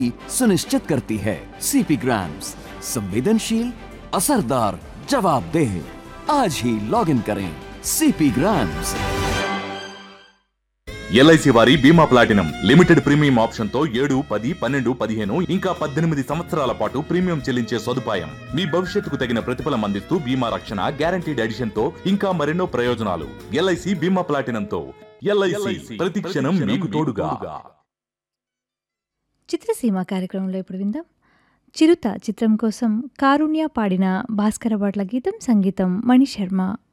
सुनिश्चित करती है सीपी ग्राम्स संवेदनशील असरदार जवाबदेह आज ही लॉग इन करें सीपी ग्राम्स ఎల్ఐసి వారి బీమా ప్లాటినం లిమిటెడ్ ప్రీమియం ఆప్షన్ తో ఏడు పది పన్నెండు పదిహేను ఇంకా పద్దెనిమిది సంవత్సరాల పాటు ప్రీమియం చెల్లించే సదుపాయం మీ భవిష్యత్తుకు తగిన ప్రతిఫలం అందిస్తూ బీమా రక్షణ గ్యారంటీడ్ ఎడిషన్ తో ఇంకా మరెన్నో ప్రయోజనాలు ఎల్ఐసి బీమా ప్లాటినం తో ఎల్ఐసి ప్రతి క్షణం మీకు తోడుగా చిత్రసీమ కార్యక్రమంలో ఇప్పుడు విందాం చిరుత చిత్రం కోసం కారుణ్య పాడిన భాస్కర భట్ల గీతం సంగీతం మణి శర్మ